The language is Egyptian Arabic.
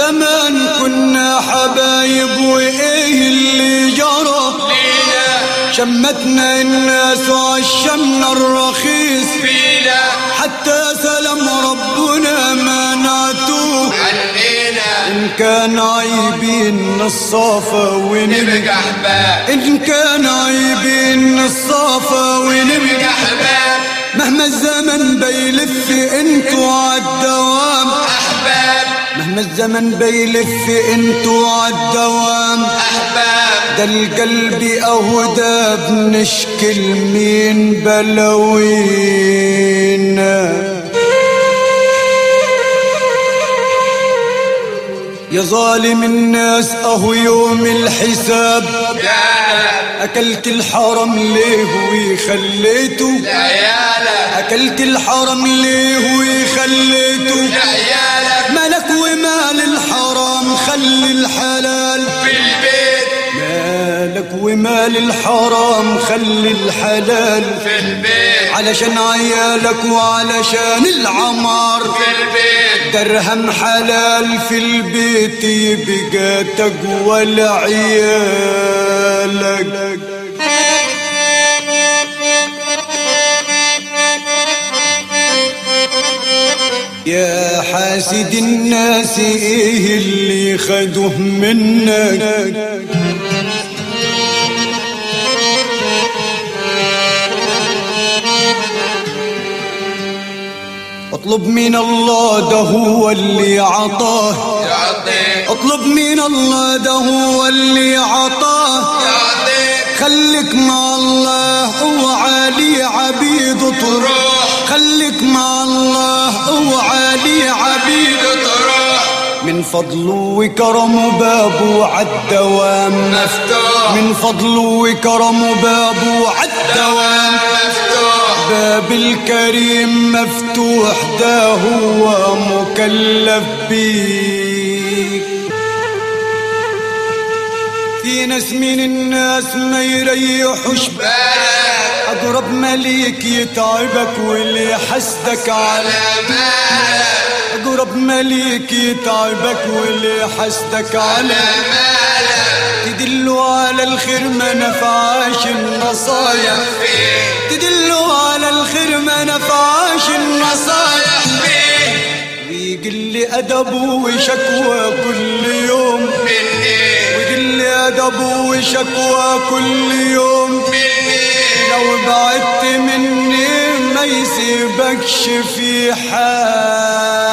زمان كنا حبايب وايه اللي جرى لينا شمتنا الناس وعشمنا الرخيص فينا حتى سلام ربنا ما نعتوه عنينا إن كان عيبين الصافة ونبقى نبقى احباب إن كان عيبين الصافة ونبقى نبقى احباب مهما الزمن بيلف انتوا عالدوام احباب مهما الزمن بيلف انتوا عالدوام احباب ده القلب اهدى بنشكي مين بلوينا يا ظالم الناس اهو يوم الحساب جانا اكلت الحرم ليه وخليته لعيالك اكلت الحرم ليه وخليته لعيالك ملك ومال الحرام خلي الحلال في البيت مالك ومال الحرام خلي الحلال في البيت علشان عيالك وعلشان العمار في البيت درهم حلال في البيت يبقى تقوى لعيالك يا حاسد الناس ايه اللي خدوه منك اطلب من الله ده هو اللي عطاه يعطيك اطلب من الله ده هو اللي عطاه يعطيك خليك مع الله وعلي عبيد تروح خليك مع الله وعلي عبيد تروح من فضله وكرمه بابه عالدوام مفتوح من فضله وكرمه بابه عالدوام مفتوح باب الكريم مفتوح ده هو مكلف بيك في ناس من الناس ما يريحوش بالك بالك اقرب مليك يتعبك واللي حسدك على على مالك اقرب مليك يتعبك واللي حسدك على مالك تدلوا على الخير ما نفعاش النصايح فيه تدلوا على الخير ما نفعاش النصايح فيه ويقل أدبه وشكوى كل يوم مني ويقل أدبه وشكوى كل يوم مني لو بعدت مني ما يسيبكش في حال